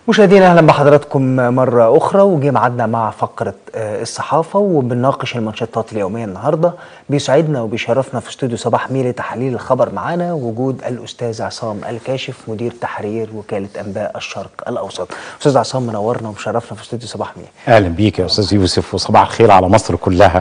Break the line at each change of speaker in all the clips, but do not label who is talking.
مشاهدينا اهلا بحضراتكم مره اخرى وجه ميعادنا مع فقره آه، الصحافه وبنناقش المانشيتات اليوميه النهارده بيسعدنا وبيشرفنا في استوديو صباح ميل لتحليل الخبر معانا وجود الاستاذ عصام الكاشف مدير تحرير وكاله انباء الشرق الاوسط استاذ عصام منورنا ومشرفنا في استوديو صباح ميل
اهلا بيك يا استاذ يوسف وصباح الخير على مصر كلها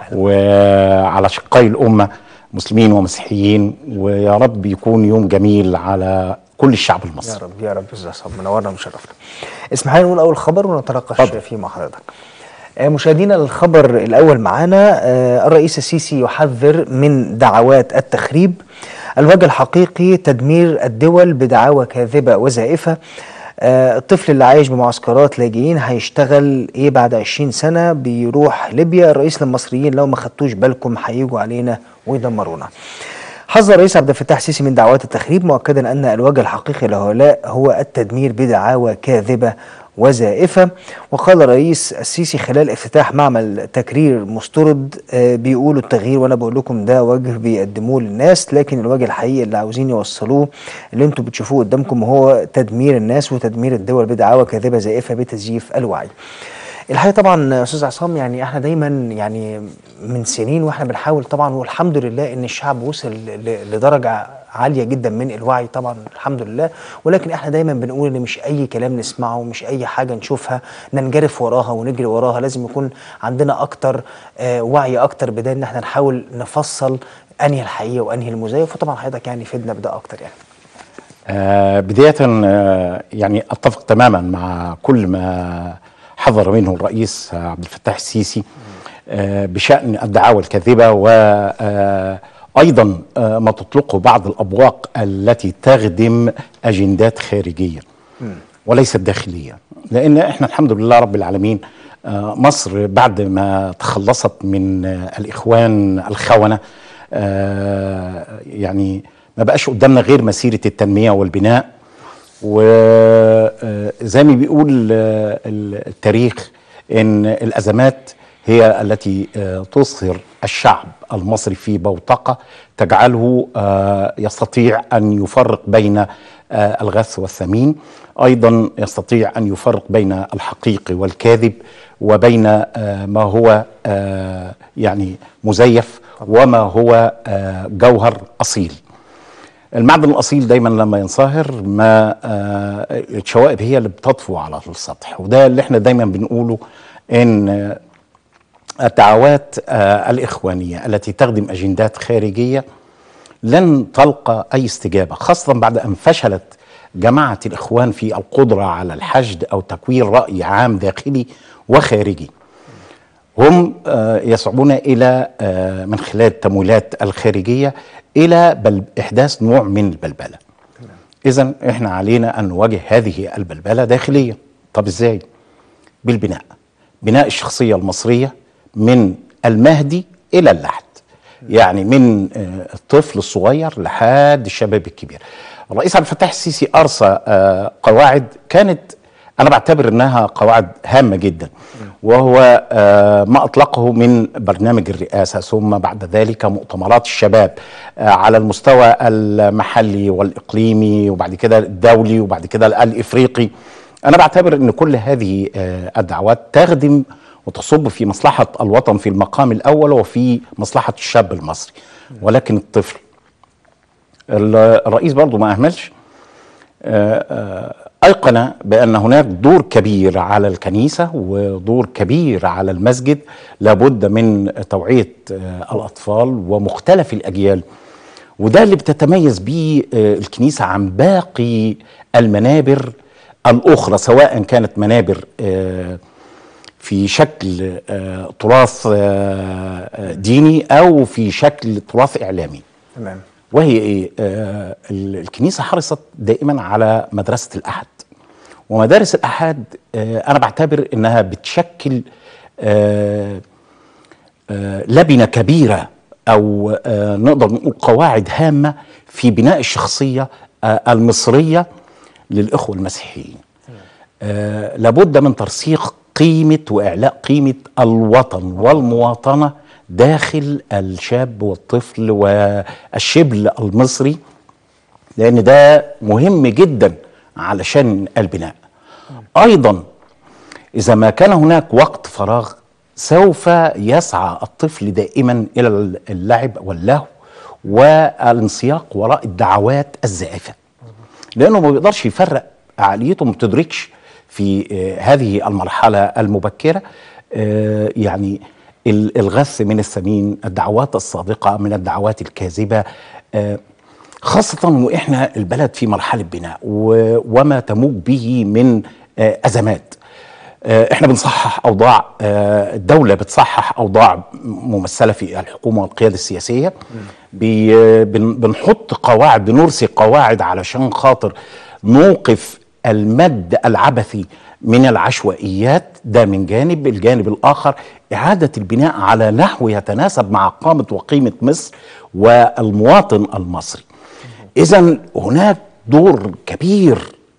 وعلى شقي الامه مسلمين ومسيحيين ويا رب يكون يوم جميل على كل الشعب
يا
المصري
رب يا رب استاذ عصام منورنا ومشرفنا اسمح لي نقول اول خبر ونتناقش
اتفضل.
فيه مع حضرتك آه، مشاهدينا الخبر الاول معانا آه، الرئيس السيسي يحذر من دعوات التخريب الوجه الحقيقي تدمير الدول بدعاوى كاذبه وزائفه آه، الطفل اللي عايش بمعسكرات لاجئين هيشتغل ايه بعد 20 سنه بيروح ليبيا الرئيس للمصريين لو ما خدتوش بالكم هيجوا علينا ويدمرونا حذر الرئيس عبد الفتاح السيسي من دعوات التخريب مؤكدا ان الوجه الحقيقي لهؤلاء هو التدمير بدعاوى كاذبه وزائفه وقال الرئيس السيسي خلال افتتاح معمل تكرير مسترد آه، بيقولوا التغيير وانا بقول لكم ده وجه بيقدموه للناس لكن الوجه الحقيقي اللي عاوزين يوصلوه اللي انتم بتشوفوه قدامكم هو تدمير الناس وتدمير الدول بدعاوى كاذبه زائفه بتزييف الوعي الحقيقه طبعا استاذ عصام يعني احنا دايما يعني من سنين واحنا بنحاول طبعا والحمد لله ان الشعب وصل ل- لدرجه عاليه جدا من الوعي طبعا الحمد لله ولكن احنا دايما بنقول ان مش اي كلام نسمعه مش اي حاجه نشوفها ننجرف وراها ونجري وراها لازم يكون عندنا اكتر آه وعي اكتر بدل ان احنا نحاول نفصل انهي الحقيقه وانهي المزيف وطبعا حضرتك يعني فدنا بده اكتر يعني
آه بداية آه يعني أتفق تماما مع كل ما حذر منه الرئيس آه، عبد الفتاح السيسي آه بشأن الدعاوى الكاذبة وأيضا آه ما تطلقه بعض الأبواق التي تخدم أجندات خارجية وليست داخلية لأن إحنا الحمد لله رب العالمين آه مصر بعد ما تخلصت من آه الإخوان الخونة آه يعني ما بقاش قدامنا غير مسيرة التنمية والبناء وزي ما بيقول آه، التاريخ ان الازمات هي التي آه، تصهر الشعب المصري في بوتقه تجعله آه، يستطيع ان يفرق بين آه، الغث والثمين ايضا يستطيع ان يفرق بين الحقيقي والكاذب وبين آه، ما هو آه، يعني مزيف وما هو آه، جوهر اصيل المعدن الاصيل دايما لما ينصهر ما آه، الشوائب هي اللي بتطفو على السطح وده اللي احنا دايما بنقوله ان آه، الدعوات آه، الاخوانيه التي تخدم اجندات خارجيه لن تلقى اي استجابه خاصه بعد ان فشلت جماعه الاخوان في القدره على الحشد او تكوين راي عام داخلي وخارجي هم آه، يسعون الى آه، من خلال التمويلات الخارجيه الى بل احداث نوع من البلبله. اذا احنا علينا ان نواجه هذه البلبله داخليا. طب ازاي؟ بالبناء. بناء الشخصيه المصريه من المهدي الى اللحد. يعني من آه، الطفل الصغير لحد الشباب الكبير. الرئيس عبد الفتاح السيسي ارسى آه، قواعد كانت انا بعتبر انها قواعد هامه جدا وهو آه، ما اطلقه من برنامج الرئاسه ثم بعد ذلك مؤتمرات الشباب آه، على المستوى المحلي والاقليمي وبعد كده الدولي وبعد كده الافريقي انا بعتبر ان كل هذه آه، الدعوات تخدم وتصب في مصلحه الوطن في المقام الاول وفي مصلحه الشاب المصري ولكن الطفل ال- الرئيس برضو ما اهملش آه، آه، ايقن بان هناك دور كبير على الكنيسه ودور كبير على المسجد لابد من توعيه آه، الاطفال ومختلف الاجيال وده اللي بتتميز به آه، الكنيسه عن باقي المنابر الاخرى سواء كانت منابر آه، في شكل آه، تراث آه، آه، ديني او في شكل تراث اعلامي
تمام
وهي ايه؟ آه ال- الكنيسه حرصت دائما على مدرسه الاحد. ومدارس الاحاد آه انا بعتبر انها بتشكل آه آه لبنه كبيره او آه نقدر نقول قواعد هامه في بناء الشخصيه آه المصريه للاخوه المسيحيين. آه لابد من ترسيخ قيمه واعلاء قيمه الوطن والمواطنه داخل الشاب والطفل والشبل المصري لان ده مهم جدا علشان البناء ايضا اذا ما كان هناك وقت فراغ سوف يسعى الطفل دائما الى اللعب واللهو والانسياق وراء الدعوات الزائفه لانه ما بيقدرش يفرق عقليته ما بتدركش في آه، هذه المرحله المبكره آه، يعني ال- الغث من السمين الدعوات الصادقه من الدعوات الكاذبه آه، خاصة وإحنا البلد في مرحلة بناء و- وما تموج به من آه، أزمات آه، احنا بنصحح اوضاع آه، الدوله بتصحح اوضاع ممثله في الحكومه والقياده السياسيه بي- بن- بنحط قواعد بنرسي قواعد علشان خاطر نوقف المد العبثي من العشوائيات ده من جانب الجانب الاخر اعاده البناء على نحو يتناسب مع قامه وقيمه مصر والمواطن المصري اذا هناك دور كبير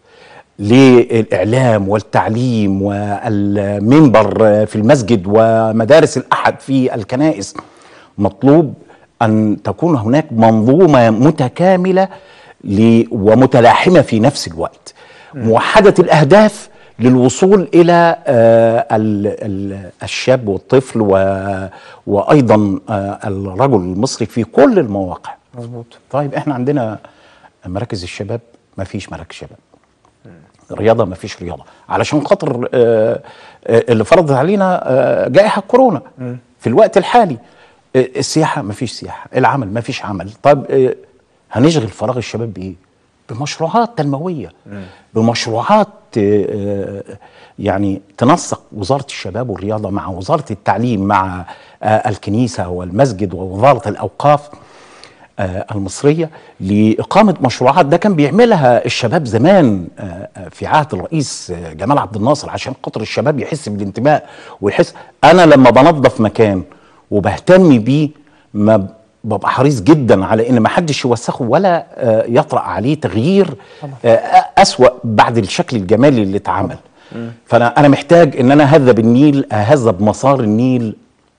للإعلام والتعليم والمنبر في المسجد ومدارس الأحد في الكنائس مطلوب أن تكون هناك منظومة متكاملة ل- ومتلاحمة في نفس الوقت موحدة الأهداف للوصول إلى آه، ال- ال- الشاب والطفل و- وأيضا آه، الرجل المصري في كل المواقع
مظبوط
طيب احنا عندنا مراكز الشباب ما فيش مراكز شباب رياضه ما فيش رياضه علشان خاطر آه، آه، اللي فرضت علينا آه، جائحه كورونا في الوقت الحالي آه، السياحه ما فيش سياحه العمل ما فيش عمل طب آه، هنشغل فراغ الشباب بايه بمشروعات تنمويه بمشروعات آه، آه، يعني تنسق وزاره الشباب والرياضه مع وزاره التعليم مع آه، الكنيسه والمسجد ووزاره الاوقاف آه، المصريه لاقامه مشروعات ده كان بيعملها الشباب زمان آه، آه، في عهد الرئيس آه، جمال عبد الناصر عشان خاطر الشباب يحس بالانتماء ويحس انا لما بنظف مكان وبهتم بيه ما ب- ببقى حريص جدا على ان ما حدش يوسخه ولا آه، يطرأ عليه تغيير آه، اسوأ بعد الشكل الجمالي اللي اتعمل فانا انا محتاج ان انا اهذب النيل اهذب مسار النيل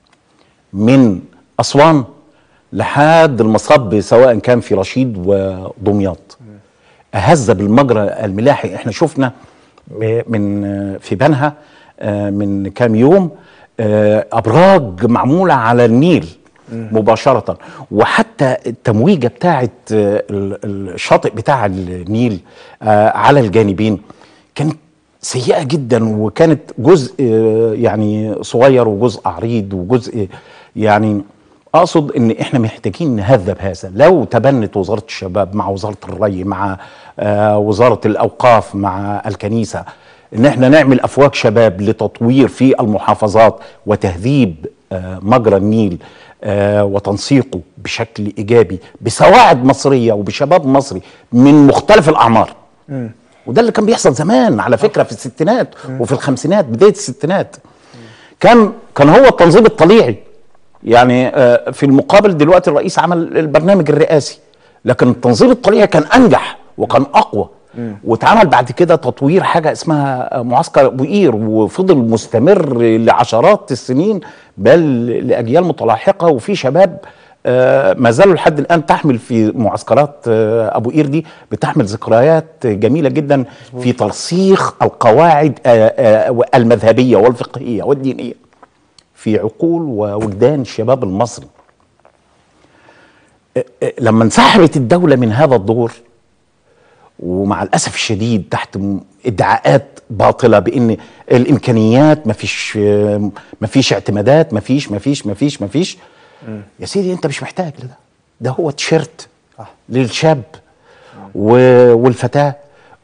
من اسوان لحد المصب سواء كان في رشيد ودمياط اهذب المجرى الملاحي احنا شفنا من في بنها آه، من كام يوم آه، ابراج معموله على النيل مباشره وحتى التمويجه بتاعه آه، ال- الشاطئ بتاع النيل آه، على الجانبين كانت سيئه جدا وكانت جزء آه، يعني صغير وجزء عريض وجزء يعني اقصد ان احنا محتاجين نهذب هذا لو تبنت وزاره الشباب مع وزاره الري مع آه، وزاره الاوقاف مع الكنيسه ان احنا نعمل افواج شباب لتطوير في المحافظات وتهذيب آه، مجرى النيل آه، وتنسيقه بشكل ايجابي بسواعد مصريه وبشباب مصري من مختلف الاعمار وده اللي كان بيحصل زمان على فكره في الستينات وفي الخمسينات بدايه الستينات كان كان هو التنظيم الطليعي يعني آه، في المقابل دلوقتي الرئيس عمل البرنامج الرئاسي لكن التنظيم الطليعي كان انجح وكان اقوى واتعمل بعد كده تطوير حاجه اسمها آه، معسكر ابو قير وفضل مستمر لعشرات السنين بل لاجيال متلاحقه وفي شباب آه، ما زالوا لحد الان تحمل في معسكرات آه، ابو قير دي بتحمل ذكريات جميله جدا في ترسيخ القواعد آه، آه، المذهبيه والفقهيه والدينيه في عقول ووجدان الشباب المصري آه، آه، لما انسحبت الدوله من هذا الدور ومع الاسف الشديد تحت م- ادعاءات باطله بان الامكانيات مفيش آه، مفيش اعتمادات مفيش مفيش مفيش مفيش يا سيدي انت مش محتاج لده ده هو تيشيرت
صح.
للشاب و- والفتاه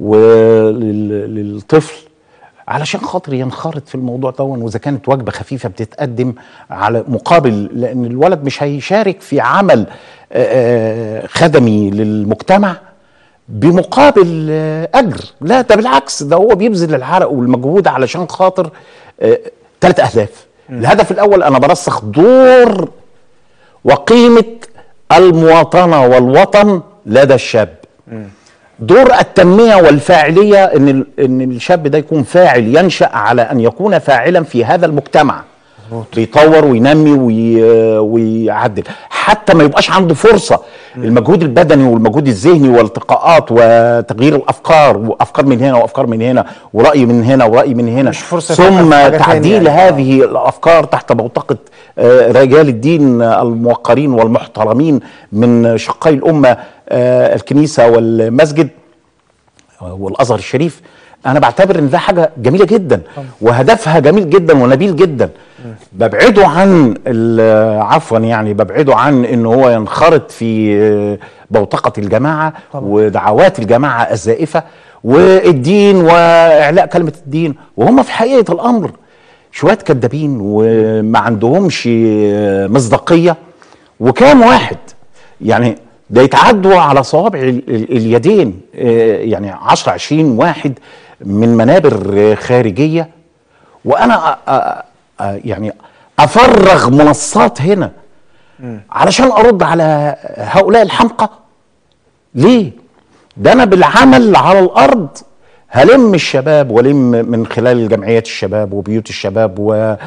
وللطفل علشان خاطر ينخرط في الموضوع ده واذا كانت وجبه خفيفه بتتقدم على مقابل لان الولد مش هيشارك في عمل آه، آه، خدمي للمجتمع بمقابل آه، اجر لا ده بالعكس ده هو بيبذل العرق والمجهود علشان خاطر ثلاث اهداف الهدف الاول انا برسخ دور وقيمه المواطنه والوطن لدى الشاب دور التنميه والفاعليه ان ال- ان الشاب ده يكون فاعل ينشا على ان يكون فاعلا في هذا المجتمع بيطور وينمي وي... ويعدل حتى ما يبقاش عنده فرصه المجهود البدني والمجهود الذهني والالتقاءات وتغيير الافكار وافكار من هنا وافكار من هنا وراي من هنا وراي من هنا
مش فرصة يفكر
ثم
في حاجة تانية
تعديل
يعني.
هذه الافكار تحت بوتقه آه، رجال الدين الموقرين والمحترمين من شقي الامه آه، الكنيسه والمسجد والازهر الشريف انا بعتبر ان ده حاجه جميله جدا وهدفها جميل جدا ونبيل جدا ببعده عن ال- عفوا يعني ببعده عن ان هو ينخرط في آه، بوتقه الجماعه ودعوات الجماعه الزائفه والدين واعلاء كلمه الدين وهم في حقيقه الامر شويه كدابين وما عندهمش آه، مصداقيه وكام واحد يعني ده يتعدوا على صوابع ال- ال- اليدين آه، يعني 10 20 واحد من منابر آه، خارجيه وانا أ- أ- أ- يعني افرغ منصات هنا علشان ارد على هؤلاء الحمقى ليه ده انا بالعمل على الارض هلم الشباب ولم من خلال جمعيات الشباب وبيوت الشباب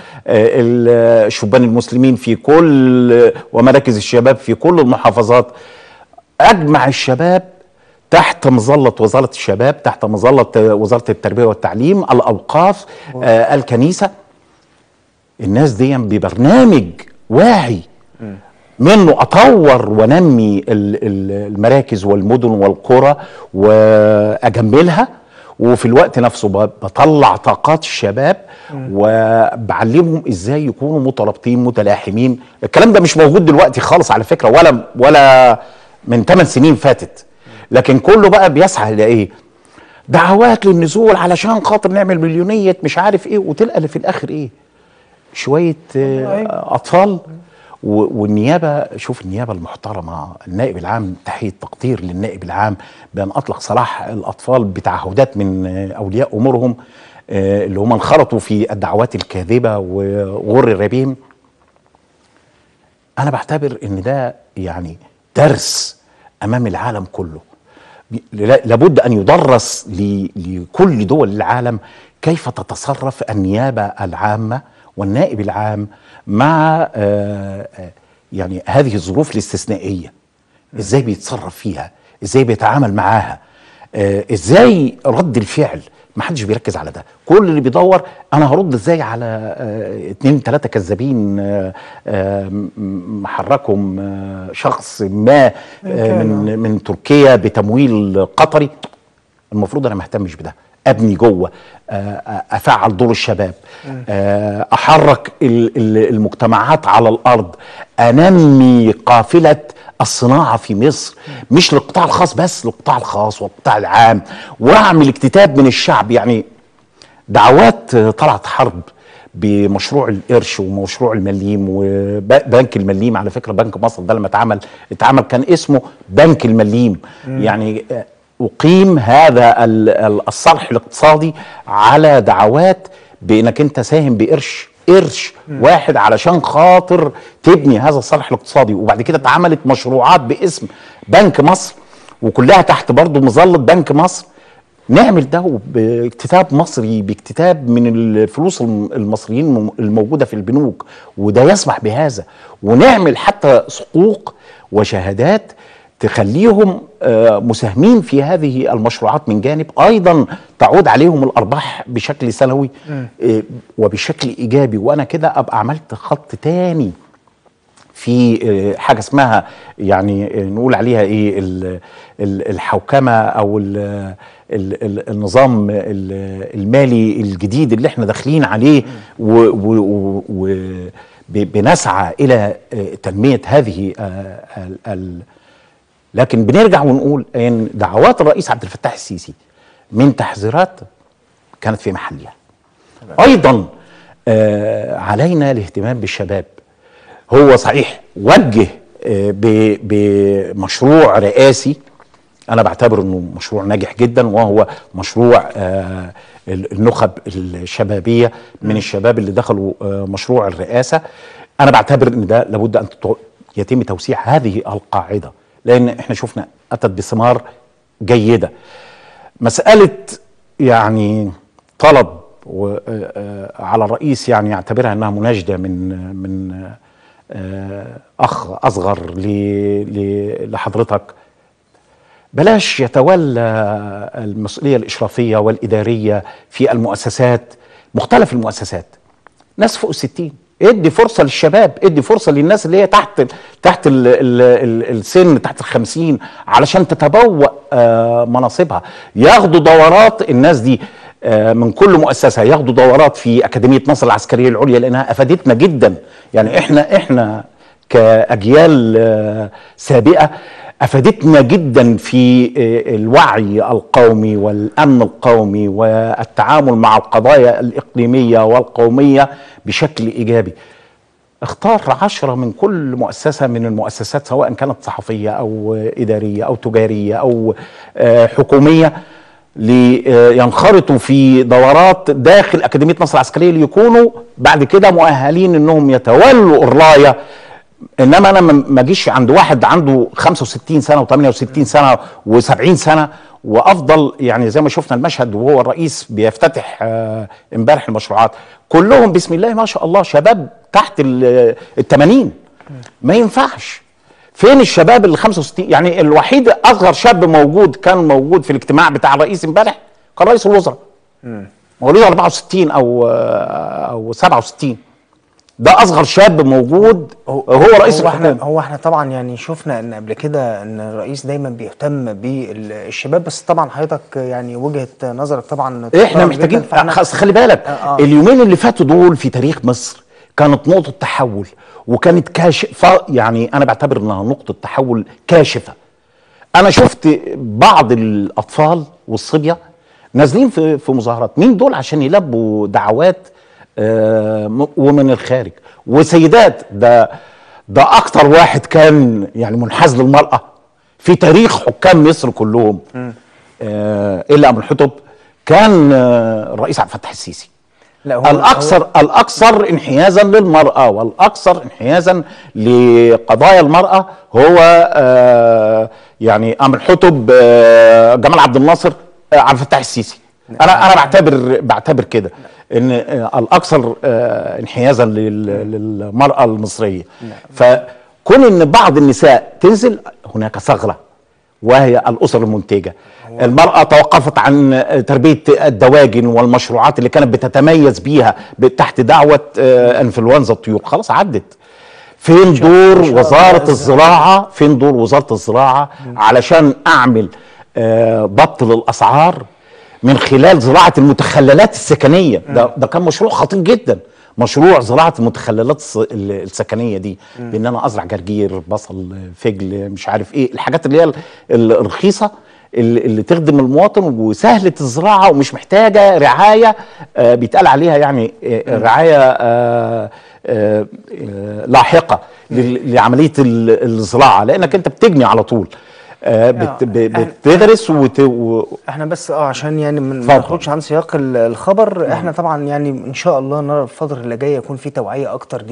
والشبان المسلمين في كل ومراكز الشباب في كل المحافظات اجمع الشباب تحت مظله وزاره الشباب تحت مظله وزاره التربيه والتعليم الاوقاف آه الكنيسه الناس دي ببرنامج واعي منه اطور وانمي ال- ال- المراكز والمدن والقرى واجملها وفي الوقت نفسه ب- بطلع طاقات الشباب وبعلمهم ازاي يكونوا مترابطين متلاحمين الكلام ده مش موجود دلوقتي خالص على فكره ولا ولا من 8 سنين فاتت لكن كله بقى بيسعى لايه دعوات للنزول علشان خاطر نعمل مليونيه مش عارف ايه وتلقى اللي في الاخر ايه شويه آه، اطفال و- والنيابه شوف النيابه المحترمه النائب العام تحيه تقدير للنائب العام بان اطلق سراح الاطفال بتعهدات من آه، اولياء امورهم آه، اللي هم انخرطوا في الدعوات الكاذبه وغر بهم انا بعتبر ان ده يعني درس امام العالم كله بي- لا- لابد ان يدرس ل- لكل دول العالم كيف تتصرف النيابه العامه والنائب العام مع آه، آه، يعني هذه الظروف الاستثنائيه ازاي بيتصرف فيها ازاي بيتعامل معاها آه، ازاي رد الفعل ما حدش بيركز على ده كل اللي بيدور انا هرد ازاي على آه، اتنين تلاتة كذابين آه، آه، م- محركهم آه، شخص ما آه، من من تركيا بتمويل قطري المفروض انا ما اهتمش بده ابني جوه آه، افعل دور الشباب آه، احرك ال- ال- المجتمعات على الارض انمي قافله الصناعه في مصر مش للقطاع الخاص بس للقطاع الخاص والقطاع العام واعمل اكتتاب من الشعب يعني دعوات طلعت حرب بمشروع القرش ومشروع المليم وبنك المليم على فكره بنك مصر ده لما اتعمل اتعمل كان اسمه بنك المليم يعني اقيم هذا ال- ال- الصرح الاقتصادي على دعوات بانك انت ساهم بقرش قرش واحد علشان خاطر تبني هذا الصرح الاقتصادي وبعد كده اتعملت مشروعات باسم بنك مصر وكلها تحت برضه مظله بنك مصر نعمل ده باكتتاب مصري باكتتاب من الفلوس الم- المصريين الم- الموجوده في البنوك وده يسمح بهذا ونعمل حتى صكوك وشهادات تخليهم آه، مساهمين في هذه المشروعات من جانب ايضا تعود عليهم الارباح بشكل سنوي آه، وبشكل ايجابي وانا كده ابقى عملت خط تاني في آه، حاجه اسمها يعني آه، نقول عليها ايه ال- ال- الحوكمه او ال ال ال النظام ال- المالي الجديد اللي احنا داخلين عليه وبنسعى الى آه، تنميه هذه آه، ال- ال- لكن بنرجع ونقول ان دعوات الرئيس عبد الفتاح السيسي من تحذيرات كانت في محلها ايضا آه، علينا الاهتمام بالشباب هو صحيح وجه آه، ب- بمشروع رئاسي انا بعتبر انه مشروع ناجح جدا وهو مشروع آه، ال- النخب الشبابيه من الشباب اللي دخلوا آه، مشروع الرئاسه انا بعتبر ان ده لابد ان تط- يتم توسيع هذه القاعده لان احنا شفنا اتت بثمار جيده مساله يعني طلب و- آه، آه، على الرئيس يعني يعتبرها انها مناشده من من آه، آه، اخ اصغر ل- ل- لحضرتك بلاش يتولى المسؤوليه الاشرافيه والاداريه في المؤسسات مختلف المؤسسات ناس فوق الستين ادي فرصه للشباب ادي فرصه للناس اللي هي تحت تحت ال ال ال السن تحت الخمسين علشان تتبوأ آه، مناصبها ياخدوا دورات الناس دي آه، من كل مؤسسه ياخدوا دورات في اكاديميه مصر العسكريه العليا لانها افادتنا جدا يعني احنا احنا كاجيال آه، سابقه افادتنا جدا في آه، الوعي القومي والامن القومي والتعامل مع القضايا الاقليميه والقوميه بشكل ايجابي اختار عشرة من كل مؤسسة من المؤسسات سواء كانت صحفية أو إدارية أو تجارية أو آه، حكومية لينخرطوا في دورات داخل أكاديمية مصر العسكرية ليكونوا بعد كده مؤهلين أنهم يتولوا الراية انما انا ما ما اجيش عند واحد عنده 65 سنه و68 سنه و70 سنه وافضل يعني زي ما شفنا المشهد وهو الرئيس بيفتتح آه، امبارح المشروعات كلهم بسم الله ما شاء الله شباب تحت ال 80 ما ينفعش فين الشباب اللي 65 يعني الوحيد اصغر شاب موجود كان موجود في الاجتماع بتاع الرئيس امبارح كان رئيس الوزراء مواليد 64 او آه، او 67 ده اصغر شاب موجود هو, هو رئيس
هو احنا
الحكومه
هو احنا طبعا يعني شفنا ان قبل كده ان الرئيس دايما بيهتم بالشباب بس طبعا حضرتك يعني وجهه نظرك طبعا
احنا
تحترم
محتاجين
جداً، فاحنا
خلاص خلي بالك
آه، آه.
اليومين اللي فاتوا دول في تاريخ مصر كانت نقطه تحول وكانت كاشفه يعني انا بعتبر انها نقطه تحول كاشفه انا شفت بعض الاطفال والصبيه نازلين في في مظاهرات مين دول عشان يلبوا دعوات آه، م- ومن الخارج وسيدات ده ده اكتر واحد كان يعني منحاز للمراه في تاريخ حكام مصر كلهم آه، الا ابو الحطب كان آه، الرئيس عبد الفتاح السيسي
لا هو
الاكثر الاكثر انحيازا للمراه والاكثر انحيازا لقضايا المراه هو آه يعني ام الحطب آه جمال عبد الناصر آه عبد الفتاح السيسي انا انا بعتبر بعتبر كده ان آه الاكثر آه انحيازا لل- للمراه المصريه فكون ان بعض النساء تنزل هناك ثغره وهي الاسر المنتجه المراه توقفت عن تربيه الدواجن والمشروعات اللي كانت بتتميز بيها ب- تحت دعوه آه، انفلونزا الطيور خلاص عدت فين دور
شاء
وزاره
الله.
الزراعه فين دور وزاره الزراعه علشان اعمل آه، ضبط للاسعار من خلال زراعه المتخللات السكنيه ده ده كان مشروع خطير جدا مشروع زراعه المتخللات الس- ال- السكنيه دي بان انا ازرع جرجير بصل فجل مش عارف ايه الحاجات اللي هي ال- ال- الرخيصه اللي اللي تخدم المواطن وسهله الزراعه ومش محتاجه رعايه آه بيتقال عليها يعني آه رعايه آه آه آه لاحقه لل- لعمليه ال- الزراعه لانك انت بتجني على طول آه بت ب- بتدرس وت... و...
احنا بس اه عشان يعني من- ما
اتفضل.
نخرجش عن سياق ال- الخبر احنا طبعا يعني ان شاء الله نرى الفتره اللي جايه يكون في توعيه اكتر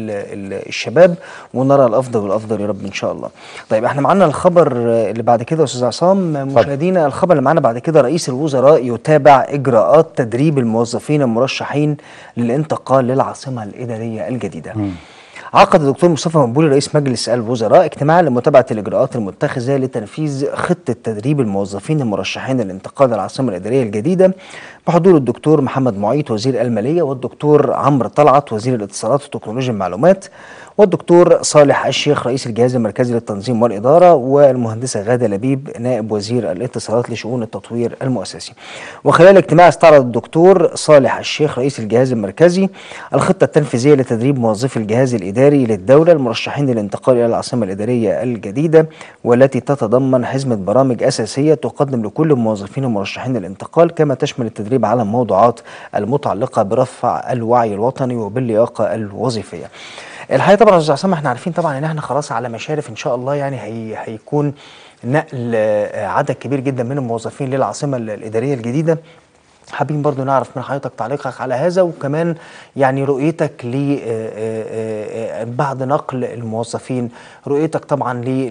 للشباب ونرى الافضل والافضل يا رب ان شاء الله. طيب احنا معانا الخبر اللي بعد كده يا استاذ عصام مشاهدينا الخبر اللي معانا بعد كده رئيس الوزراء يتابع اجراءات تدريب الموظفين المرشحين للانتقال للعاصمه الاداريه الجديده. عقد الدكتور مصطفى مقبولي رئيس مجلس الوزراء اجتماعا لمتابعه الاجراءات المتخذه لتنفيذ خطه تدريب الموظفين المرشحين للانتقال للعاصمه الاداريه الجديده بحضور الدكتور محمد معيط وزير الماليه والدكتور عمرو طلعت وزير الاتصالات وتكنولوجيا المعلومات والدكتور صالح الشيخ رئيس الجهاز المركزي للتنظيم والاداره والمهندسه غاده لبيب نائب وزير الاتصالات لشؤون التطوير المؤسسي. وخلال الاجتماع استعرض الدكتور صالح الشيخ رئيس الجهاز المركزي الخطه التنفيذيه لتدريب موظفي الجهاز الاداري للدوله المرشحين للانتقال الى العاصمه الاداريه الجديده والتي تتضمن حزمه برامج اساسيه تقدم لكل الموظفين المرشحين للانتقال كما تشمل التدريب على الموضوعات المتعلقه برفع الوعي الوطني وباللياقه الوظيفيه. الحقيقه طبعا يا استاذ عصام احنا عارفين طبعا ان احنا خلاص على مشارف ان شاء الله يعني هي هيكون نقل آه، عدد كبير جدا من الموظفين للعاصمه ال- الاداريه الجديده حابين برضو نعرف من حضرتك تعليقك على هذا وكمان يعني رؤيتك ل آه، آه، آه، بعد نقل الموظفين رؤيتك طبعا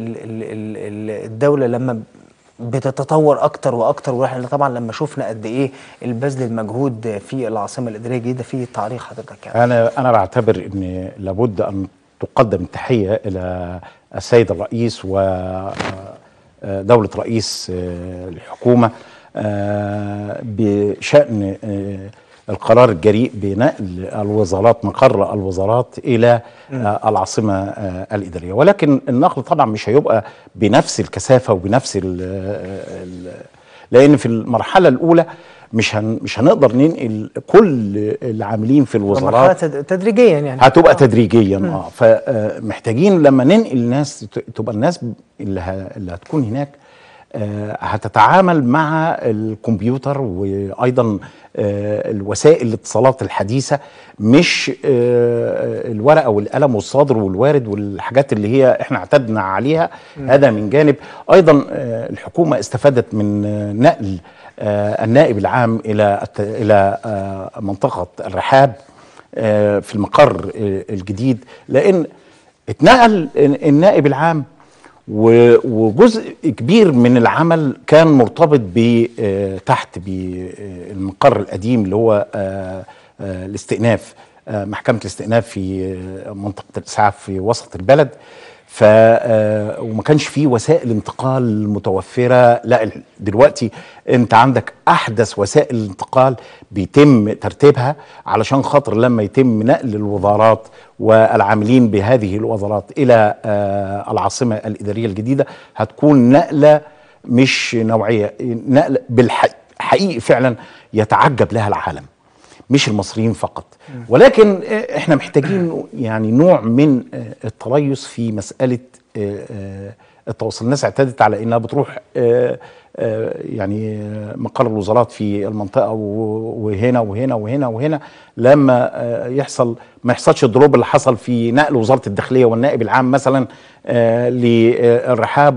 للدولة لما بتتطور اكتر واكتر واحنا طبعا لما شفنا قد ايه البذل المجهود في العاصمه الاداريه الجديده في تعليق حضرتك يعني
انا انا بعتبر ان لابد ان تقدم التحيه الى السيد الرئيس ودوله رئيس آه، الحكومه آه، بشان آه، القرار الجريء بنقل الوزارات مقر الوزارات الى آه، العاصمه آه، الاداريه ولكن النقل طبعا مش هيبقى بنفس الكثافه وبنفس ال ال لان في المرحله الاولى مش هن مش هنقدر ننقل كل العاملين في
مرحله
الوزارات
تد- تدريجيا يعني
هتبقى تدريجيا اه فمحتاجين لما ننقل الناس ت- تبقى الناس اللي, ه- اللي هتكون هناك آه، هتتعامل مع الكمبيوتر وايضا آه، الوسائل الاتصالات الحديثه مش آه، الورقه والقلم والصادر والوارد والحاجات اللي هي احنا اعتدنا عليها هذا من جانب ايضا آه، الحكومه استفادت من آه، نقل آه، النائب العام الى الت- الى آه، منطقه الرحاب آه، في المقر آه، الجديد لان اتنقل النائب العام و- وجزء كبير من العمل كان مرتبط ب آه، تحت بالمقر القديم اللي هو آه، آه، الاستئناف آه، محكمه الاستئناف في آه، منطقه الاسعاف في وسط البلد ف آه، وما كانش فيه وسائل انتقال متوفره لا ال- دلوقتي انت عندك احدث وسائل الانتقال بيتم ترتيبها علشان خاطر لما يتم نقل الوزارات والعاملين بهذه الوزارات الى آه، العاصمه الاداريه الجديده هتكون نقله مش نوعيه نقله بالحقيقي فعلا يتعجب لها العالم مش المصريين فقط ولكن آه، احنا محتاجين يعني نوع من آه، التريث في مساله آه، آه، التواصل الناس اعتادت على انها بتروح آه، آه، يعني آه، مقر الوزارات في المنطقه و- وهنا وهنا وهنا وهنا لما آه، يحصل ما يحصلش الدروب اللي حصل في نقل وزاره الداخليه والنائب العام مثلا آه، للرحاب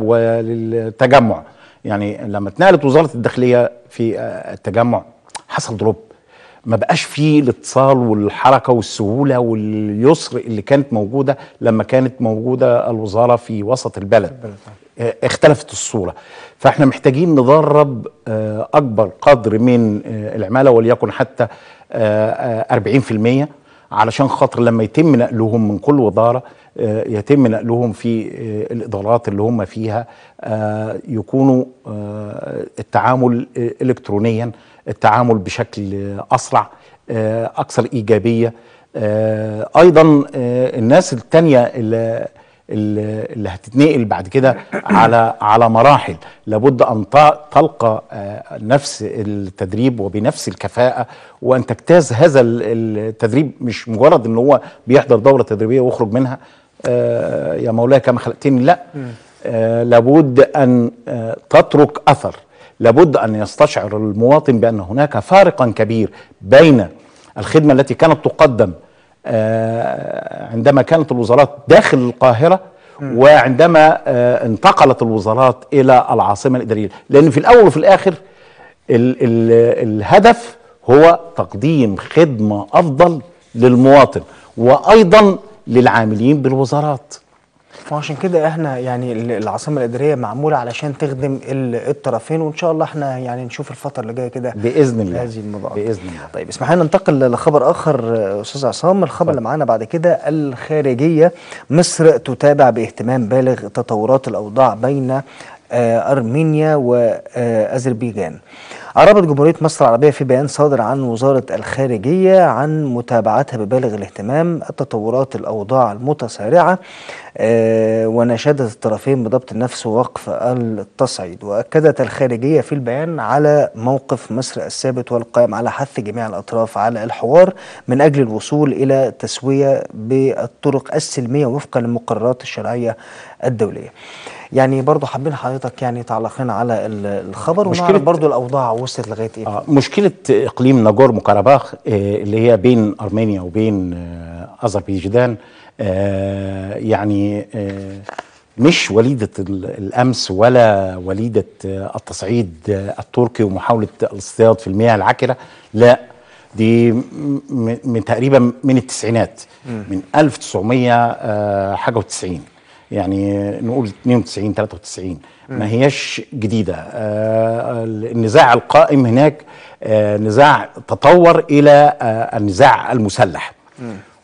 وللتجمع يعني لما اتنقلت وزاره الداخليه في آه، التجمع حصل دروب ما بقاش فيه الاتصال والحركه والسهوله واليسر اللي كانت موجوده لما كانت موجوده الوزاره في وسط البلد آه، اختلفت الصوره فاحنا محتاجين ندرب آه، اكبر قدر من آه، العماله وليكن حتى آه، آه، 40% علشان خاطر لما يتم نقلهم من كل وزاره آه، يتم نقلهم في آه، الادارات اللي هم فيها آه، يكونوا آه، التعامل آه، الكترونيا التعامل بشكل آه، اسرع آه، اكثر ايجابيه آه، ايضا آه، الناس التانية اللي اللي اللي هتتنقل بعد كده على على مراحل لابد ان ت- تلقى آه، نفس التدريب وبنفس الكفاءه وان تجتاز هذا ال- التدريب مش مجرد ان هو بيحضر دوره تدريبيه ويخرج منها آه، يا مولاي كما خلقتني لا آه، لابد ان آه، تترك اثر لابد ان يستشعر المواطن بان هناك فارقا كبير بين الخدمه التي كانت تقدم آه، عندما كانت الوزارات داخل القاهرة وعندما آه، انتقلت الوزارات إلى العاصمة الإدارية لأن في الأول وفي الآخر ال ال الهدف هو تقديم خدمة أفضل للمواطن وأيضا للعاملين بالوزارات
وعشان كده احنا يعني ال- العاصمه الاداريه معموله علشان تخدم ال- الطرفين وان شاء الله احنا يعني نشوف الفتره اللي جايه كده
بإذن الله
هذه الموضوعات
بإذن الله
طيب اسمح لنا ننتقل لخبر اخر آه، استاذ عصام الخبر اللي معانا بعد كده الخارجيه مصر تتابع باهتمام بالغ تطورات الاوضاع بين آه، ارمينيا واذربيجان عربت جمهورية مصر العربية في بيان صادر عن وزارة الخارجية عن متابعتها ببالغ الاهتمام التطورات الأوضاع المتسارعة آه، ونشدت الطرفين بضبط النفس ووقف التصعيد وأكدت الخارجية في البيان على موقف مصر الثابت والقائم على حث جميع الأطراف على الحوار من أجل الوصول إلى تسوية بالطرق السلمية وفقا للمقررات الشرعية الدولية يعني برضو حابين حضرتك يعني تعلق لنا على ال- الخبر ونعرف
مشكلة-
برضو الأوضاع وصلت لغاية إيه
آه، مشكلة إقليم ناجورنو كاراباخ آه، اللي هي بين أرمينيا وبين آه، أذربيجان آه، يعني آه، مش وليدة ال- الأمس ولا وليدة آه، التصعيد آه، التركي ومحاولة الاصطياد في المياه العكرة لا دي م- م- من تقريبا من التسعينات من 1900 آه، حاجة وتسعين يعني نقول 92 93 ما هياش جديده آه، النزاع القائم هناك آه، نزاع تطور الى آه، النزاع المسلح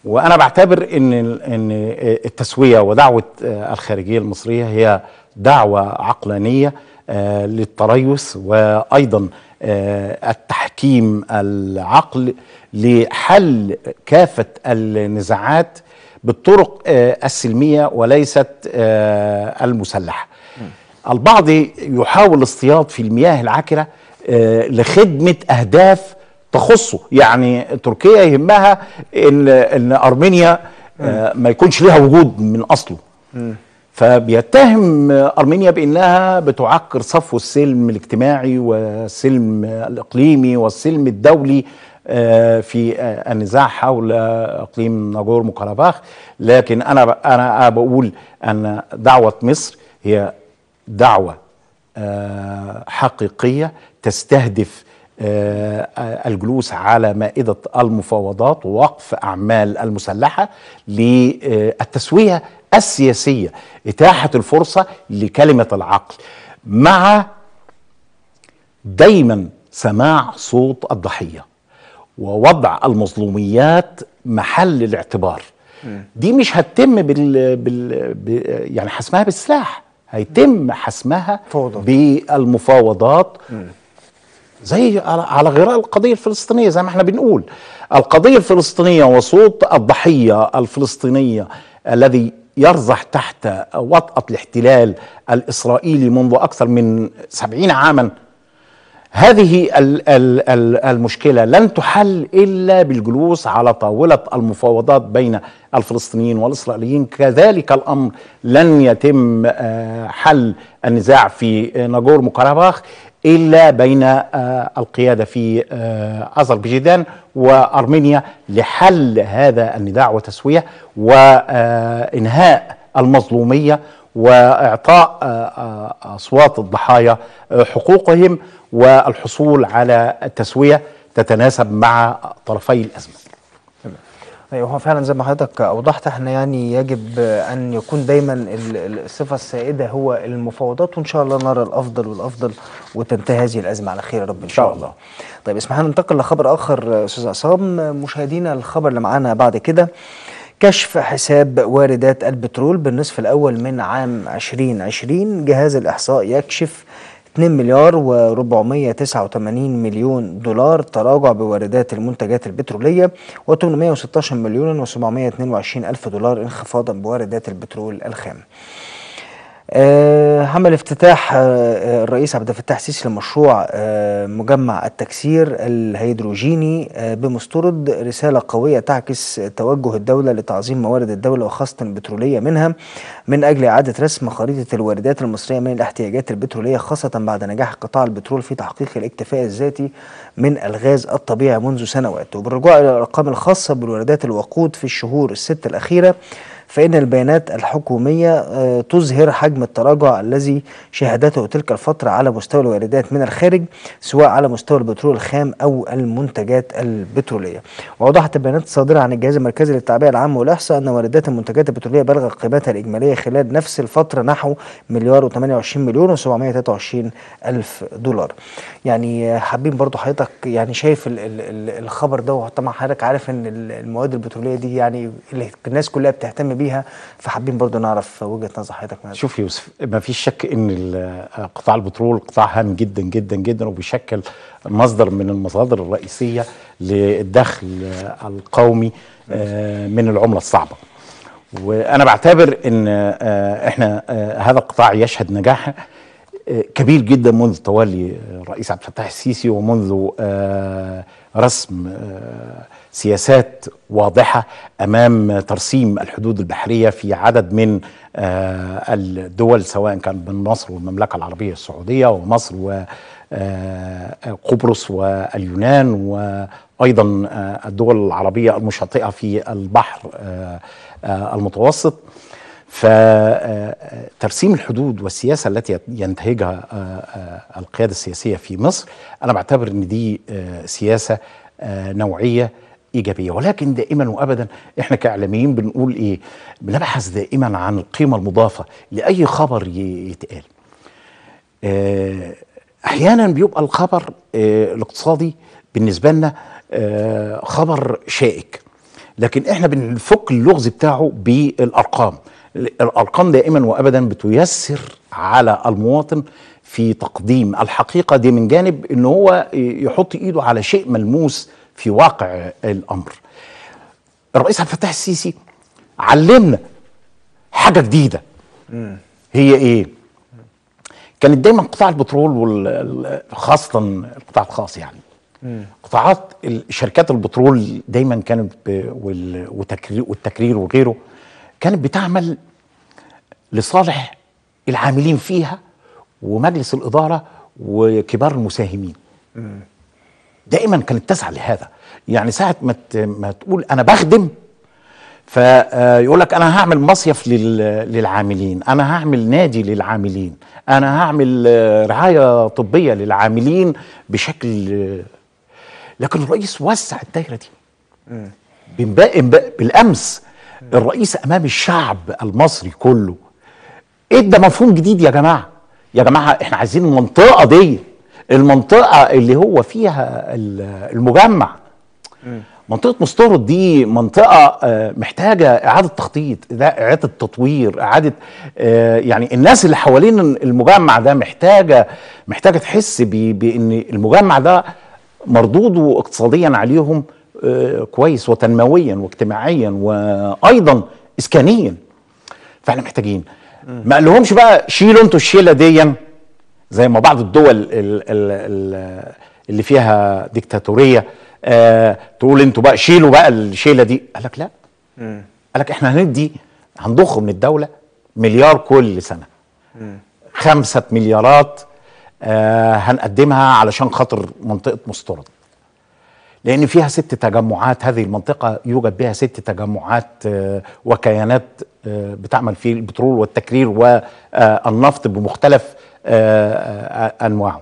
وانا بعتبر ان ان التسويه ودعوه الخارجيه المصريه هي دعوه عقلانيه آه، للتريث وايضا آه، التحكيم العقل لحل كافه النزاعات بالطرق آه، السلميه وليست آه، المسلحه. البعض يحاول الاصطياد في المياه العكره آه، لخدمه اهداف تخصه يعني تركيا يهمها ان ان ارمينيا آه، ما يكونش لها وجود من اصله فبيتهم ارمينيا بانها بتعكر صفو السلم الاجتماعي والسلم الاقليمي والسلم الدولي آه، في آه، النزاع حول اقليم ناغورنو كاراباخ لكن انا ب- انا بقول ان دعوه مصر هي دعوه آه، حقيقيه تستهدف آه، الجلوس على مائده المفاوضات ووقف اعمال المسلحه للتسويه السياسيه اتاحه الفرصه لكلمه العقل مع دايما سماع صوت الضحيه ووضع المظلوميات محل الاعتبار دي مش هتتم بال, بال... ب... يعني حسمها بالسلاح هيتم حسمها
فوضى.
بالمفاوضات زي على على غراء القضيه الفلسطينيه زي ما احنا بنقول القضيه الفلسطينيه وصوت الضحيه الفلسطينيه الذي يرزح تحت وطأة الاحتلال الإسرائيلي منذ أكثر من سبعين عاما هذه ال ال ال المشكلة لن تحل إلا بالجلوس على طاولة المفاوضات بين الفلسطينيين والإسرائيليين كذلك الأمر لن يتم آه، حل النزاع في آه، ناغورنو كاراباخ إلا بين آه، القيادة في آه، أذربيجان وأرمينيا لحل هذا النزاع وتسوية وإنهاء المظلومية واعطاء آه، آه، اصوات الضحايا آه، حقوقهم والحصول على التسويه تتناسب مع طرفي الازمه.
أيوة هو فعلا زي ما حضرتك اوضحت احنا يعني يجب ان يكون دايما ال- ال- الصفه السائده هو المفاوضات وان شاء الله نرى الافضل والافضل وتنتهي هذه الازمه على خير يا رب ان شاء الله. طيب اسمح لنا ننتقل لخبر اخر استاذ عصام مشاهدينا الخبر اللي معانا بعد كده كشف حساب واردات البترول بالنصف الاول من عام 2020 جهاز الاحصاء يكشف 2 مليار و489 مليون دولار تراجع بواردات المنتجات البترولية و816 مليون و722 ألف دولار انخفاضا بواردات البترول الخام آه، عمل افتتاح آه، آه، الرئيس عبد الفتاح السيسي لمشروع آه، مجمع التكسير الهيدروجيني آه، بمستورد رسالة قوية تعكس توجه الدولة لتعظيم موارد الدولة وخاصة البترولية منها من أجل إعادة رسم خريطة الواردات المصرية من الاحتياجات البترولية خاصة بعد نجاح قطاع البترول في تحقيق الاكتفاء الذاتي من الغاز الطبيعي منذ سنوات وبالرجوع إلى الأرقام الخاصة بالواردات الوقود في الشهور الست الأخيرة فإن البيانات الحكومية آه، تظهر حجم التراجع الذي شهدته تلك الفترة على مستوى الواردات من الخارج سواء على مستوى البترول الخام أو المنتجات البترولية وأوضحت البيانات الصادرة عن الجهاز المركزي للتعبئة العامة والإحصاء أن واردات المنتجات البترولية بلغ قيمتها الإجمالية خلال نفس الفترة نحو مليار و28 مليون و723 ألف دولار يعني آه، حابين برضو حضرتك يعني شايف ال ال ال الخبر ده وطبعا حضرتك عارف ان ال- المواد البتروليه دي يعني اللي الناس كلها بتهتم بيها فحابين برضو نعرف وجهه نظر حضرتك من هذا.
شوف يوسف ما فيش شك ان ال- قطاع البترول قطاع هام جدا جدا جدا وبيشكل مصدر من المصادر الرئيسيه للدخل القومي آه، من العمله الصعبه. وانا بعتبر ان آه، احنا آه، هذا القطاع يشهد نجاح آه، كبير جدا منذ تولي الرئيس عبد الفتاح السيسي ومنذ آه، رسم آه، سياسات واضحه امام ترسيم الحدود البحريه في عدد من آه، الدول سواء كان من مصر والمملكه العربيه السعوديه ومصر وقبرص واليونان وايضا آه، الدول العربيه المشاطئه في البحر آه، آه، المتوسط فترسيم الحدود والسياسه التي ينتهجها آه، آه، القياده السياسيه في مصر انا بعتبر ان دي آه، سياسه آه، نوعيه ايجابيه ولكن دائما وابدا احنا كاعلاميين بنقول ايه بنبحث دائما عن القيمه المضافه لاي خبر ي- يتقال آه، احيانا بيبقى الخبر آه، الاقتصادي بالنسبه لنا آه، خبر شائك لكن احنا بنفك اللغز بتاعه بالارقام الارقام دائما وابدا بتيسر على المواطن في تقديم الحقيقه دي من جانب ان هو يحط ايده على شيء ملموس في واقع الامر الرئيس عبد الفتاح السيسي علمنا حاجه جديده هي ايه كانت دايما قطاع البترول وال- خاصه القطاع الخاص يعني قطاعات ال- شركات البترول دايما كانت ب- وال- والتكرير والتكرير وغيره كانت بتعمل لصالح العاملين فيها ومجلس الاداره وكبار المساهمين دائما كانت تسعى لهذا يعني ساعه ما ت- ما تقول انا بخدم فيقول لك انا هعمل مصيف لل- للعاملين انا هعمل نادي للعاملين انا هعمل آه، رعايه طبيه للعاملين بشكل آه، لكن الرئيس وسع الدايره دي بنبا- بنبا- بالامس الرئيس امام الشعب المصري كله ادى مفهوم جديد يا جماعه يا جماعه احنا عايزين المنطقه دي المنطقه اللي هو فيها ال- المجمع منطقه مستورد دي منطقه آه، محتاجه اعاده تخطيط ده اعاده تطوير اعاده آه، يعني الناس اللي حوالين المجمع ده محتاجه محتاجه تحس ب- بان المجمع ده مردوده اقتصاديا عليهم آه، كويس وتنمويا واجتماعيا وايضا اسكانيا فاحنا محتاجين ما قالهمش بقى شيلوا انتوا الشيله دي زي ما بعض الدول ال ال ال اللي فيها ديكتاتوريه آه تقول انتوا بقى شيلوا بقى الشيله دي قال لك لا قال لك احنا هندي هنضخ من الدوله مليار كل سنه خمسة مليارات آه هنقدمها علشان خاطر منطقة مستورد لأن فيها ست تجمعات هذه المنطقة يوجد بها ست تجمعات آه وكيانات آه بتعمل في البترول والتكرير والنفط بمختلف آه آه أنواعه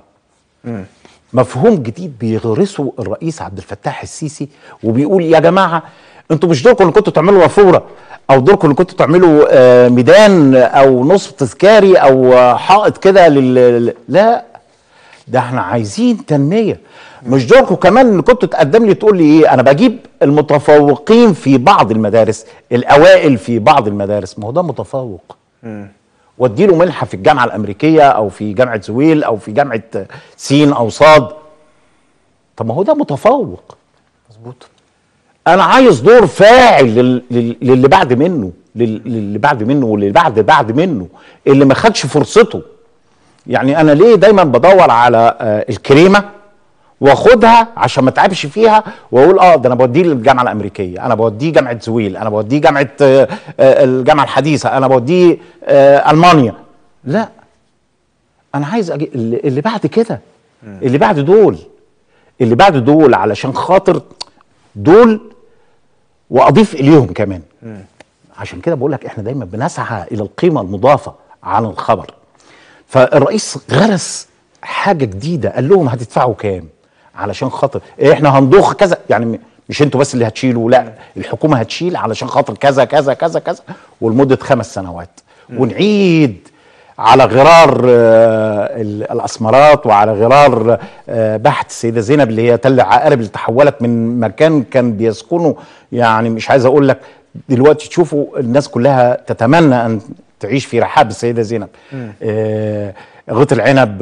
مفهوم جديد بيغرسه الرئيس عبد الفتاح السيسي وبيقول يا جماعه انتوا مش دوركم ان كنتوا تعملوا وافوره او دوركم ان كنتوا تعملوا آه، ميدان او نصف تذكاري او آه، حائط كده لل لا ده احنا عايزين تنميه مش دوركم كمان ان كنتوا تقدم لي تقول لي ايه انا بجيب المتفوقين في بعض المدارس الاوائل في بعض المدارس ما هو ده متفوق واديله منحه في الجامعه الامريكيه او في جامعه زويل او في جامعه سين او صاد طب ما هو ده متفوق
مظبوط
انا عايز دور فاعل لل- لل- للي بعد منه لل- للي بعد منه واللي بعد بعد منه اللي ما خدش فرصته يعني انا ليه دايما بدور على آه، الكريمه واخدها عشان ما اتعبش فيها واقول اه ده انا بوديه للجامعه الامريكيه انا بوديه جامعه زويل انا بوديه جامعه آه، آه، الجامعه الحديثه انا بوديه آه، المانيا لا انا عايز أجي اللي اللي بعد كده اللي بعد دول اللي بعد دول علشان خاطر دول واضيف اليهم كمان عشان كده بقول لك احنا دايما بنسعى الى القيمه المضافه عن الخبر فالرئيس غرس حاجه جديده قال لهم هتدفعوا كام علشان خاطر احنا هنضخ كذا يعني م- مش انتوا بس اللي هتشيلوا لا الحكومه هتشيل علشان خاطر كذا كذا كذا كذا ولمده خمس سنوات ونعيد على غرار آه، ال- الاسمرات وعلى غرار آه، بحث السيده زينب اللي هي تل عقارب اللي تحولت من مكان كان بيسكنه يعني مش عايز اقول لك دلوقتي تشوفوا الناس كلها تتمنى ان تعيش في رحاب السيده زينب آه غيط العنب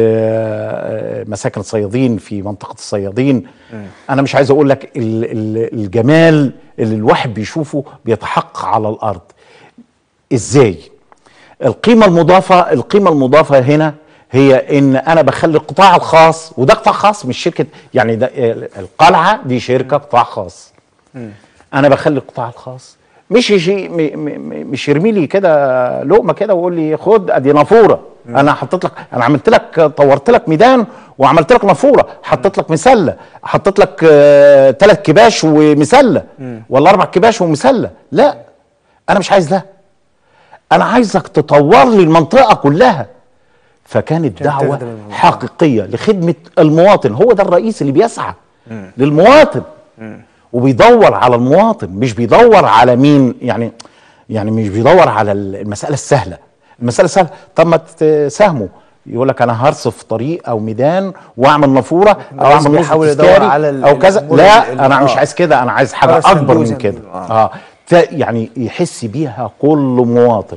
ومساكن الصيادين في منطقه الصيادين انا مش عايز اقول لك ال- ال- الجمال اللي الواحد بيشوفه بيتحقق على الارض ازاي القيمه المضافه القيمه المضافه هنا هي ان انا بخلي القطاع الخاص وده قطاع خاص مش شركه يعني ده القلعه دي شركه قطاع خاص انا بخلي القطاع الخاص مش يجي م- م- م- مش يرمي لي كده لقمه كده ويقول لي خد ادي نافوره انا حطيت لك انا عملت لك طورت لك ميدان وعملت لك نافوره حطيت لك مسله حطيت لك ثلاث كباش ومسله ولا اربع كباش ومسله لا انا مش عايز ده انا عايزك تطور لي المنطقه كلها فكانت
عشان
دعوه
تخدم المنطقة.
حقيقيه لخدمه المواطن هو ده الرئيس اللي بيسعى للمواطن وبيدور على المواطن مش بيدور على مين يعني يعني مش بيدور على المساله السهله المساله السهله طب ما تساهموا يقول لك انا هرصف طريق او ميدان واعمل نافوره او
الرئيس
اعمل
بيحاول
نص
يدور
تذكاري
على ال-
او كذا
الأمور
لا
ال-
انا
آه.
مش عايز كده انا عايز حاجه
فرس
اكبر
صندوق زي
من
ما
كده
بيقولوا. آه.
اه ت- يعني يحس بيها كل مواطن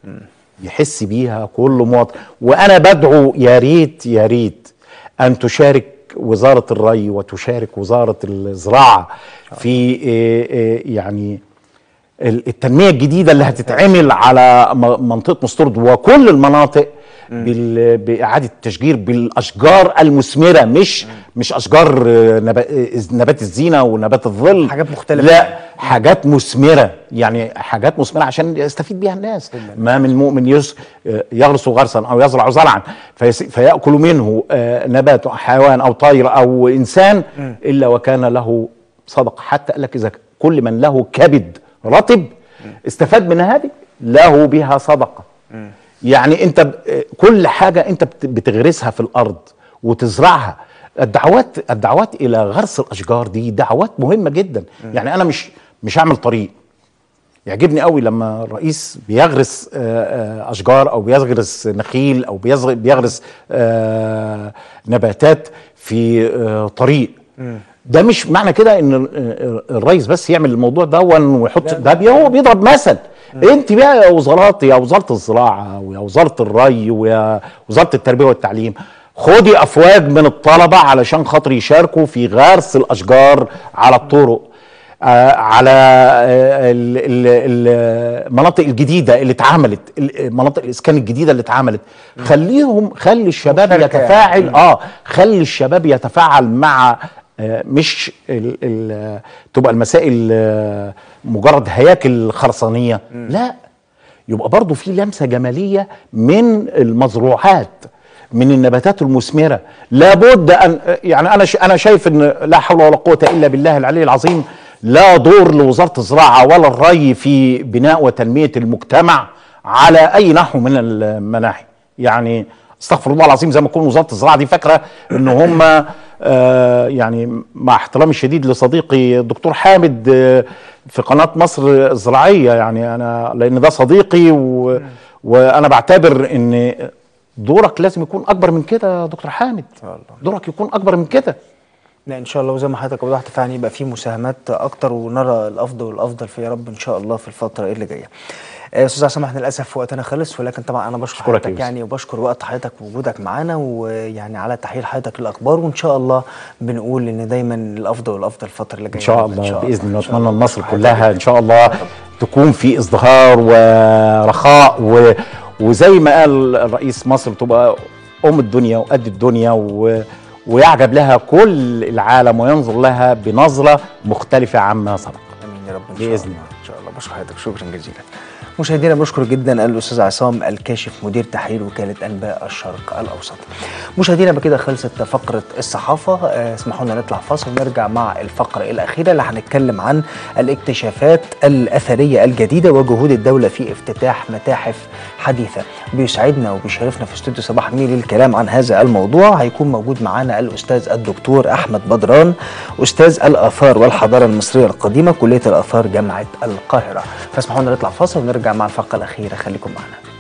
يحس بيها كل مواطن وانا بدعو يا ريت يا ريت ان تشارك وزاره الري وتشارك وزاره الزراعه في آه، آه، يعني ال- التنميه الجديده اللي هتتعمل على م- منطقه مسترد وكل المناطق بال- باعاده التشجير بالاشجار المثمره مش مش اشجار آه، نبا- آه، نبات الزينه ونبات الظل
حاجات مختلفة.
لا حاجات مثمره يعني حاجات مثمره عشان يستفيد بيها الناس ما من مؤمن يس آه، يغرس غرسا او يزرع زرعا فيس- فياكل منه آه، نبات أو حيوان او طير او انسان الا وكان له صدقه حتى قال لك اذا كل من له كبد رطب استفاد من هذه له بها صدقه يعني انت ب- كل حاجه انت بت- بتغرسها في الارض وتزرعها الدعوات الدعوات الى غرس الاشجار دي دعوات مهمه جدا يعني انا مش مش هعمل طريق يعجبني قوي لما الرئيس بيغرس آه، آه، اشجار او بيغرس نخيل او بيزغ- بيغرس آه، نباتات في آه، طريق ده مش معنى كده ان ال- ال- الرئيس بس يعمل الموضوع ده ويحط ده بي- هو بيضرب مثل انت بقى يا وزارات يا وزاره الزراعه ويا وزاره الري ويا وزاره التربيه والتعليم خدي افواج من الطلبه علشان خاطر يشاركوا في غرس الاشجار على الطرق آه، على آه، ال- ال- المناطق الجديده اللي اتعملت ال- مناطق الاسكان الجديده اللي اتعملت خليهم خلي الشباب
مشاركة يعني.
يتفاعل اه خلي الشباب يتفاعل مع آه، مش ال ال تبقى المسائل آه، مجرد هياكل خرسانيه لا يبقى برضو في لمسه جماليه من المزروعات من النباتات المثمره لابد ان يعني انا ش- انا شايف ان لا حول ولا قوه الا بالله العلي العظيم لا دور لوزاره الزراعه ولا الري في بناء وتنميه المجتمع على اي نحو من المناحي يعني استغفر الله العظيم زي ما تكون وزاره الزراعه دي فاكره ان هم آه يعني مع احترامي الشديد لصديقي الدكتور حامد آه في قناه مصر الزراعيه يعني انا لان ده صديقي و وانا بعتبر ان دورك لازم يكون اكبر من كده يا دكتور حامد دورك يكون اكبر من كده
لا ان شاء الله وزي ما حضرتك وضحت فعلا يبقى في مساهمات اكتر ونرى الافضل والافضل في يا رب ان شاء الله في الفتره اللي جايه. آه، استاذ عصام احنا للاسف وقتنا خلص ولكن طبعا انا بشكر
أشكرك يا
حضرتك
يوسف.
يعني وبشكر وقت حضرتك ووجودك معانا ويعني على تحليل حضرتك للاخبار وان شاء الله بنقول ان دايما الافضل والافضل الفتره اللي جايه
ان شاء
يا رب
الله باذن الله
إن شاء
اتمنى لمصر
بشكر
كلها
حضرتك.
ان شاء الله تكون في ازدهار ورخاء و... وزي ما قال الرئيس مصر تبقى ام الدنيا وقد الدنيا و... ويعجب لها كل العالم وينظر لها بنظره مختلفه عما سبق
امين يا رب ان شاء
بإذن
الله ان شاء الله بشكر حضرتك شكرا جزيلا مشاهدينا بشكر جدا الاستاذ عصام الكاشف مدير تحرير وكاله انباء الشرق الاوسط مشاهدينا بكده خلصت فقره الصحافه آه، اسمحوا لنا نطلع فاصل ونرجع مع الفقره الاخيره اللي هنتكلم عن الاكتشافات الاثريه الجديده وجهود الدوله في افتتاح متاحف حديثه بيسعدنا وبيشرفنا في استوديو صباح ميل الكلام عن هذا الموضوع هيكون موجود معانا الاستاذ الدكتور احمد بدران استاذ الاثار والحضاره المصريه القديمه كليه الاثار جامعه القاهره فاسمحوا لنا نطلع فاصل ونرجع مع الفقره الاخيره خليكم معنا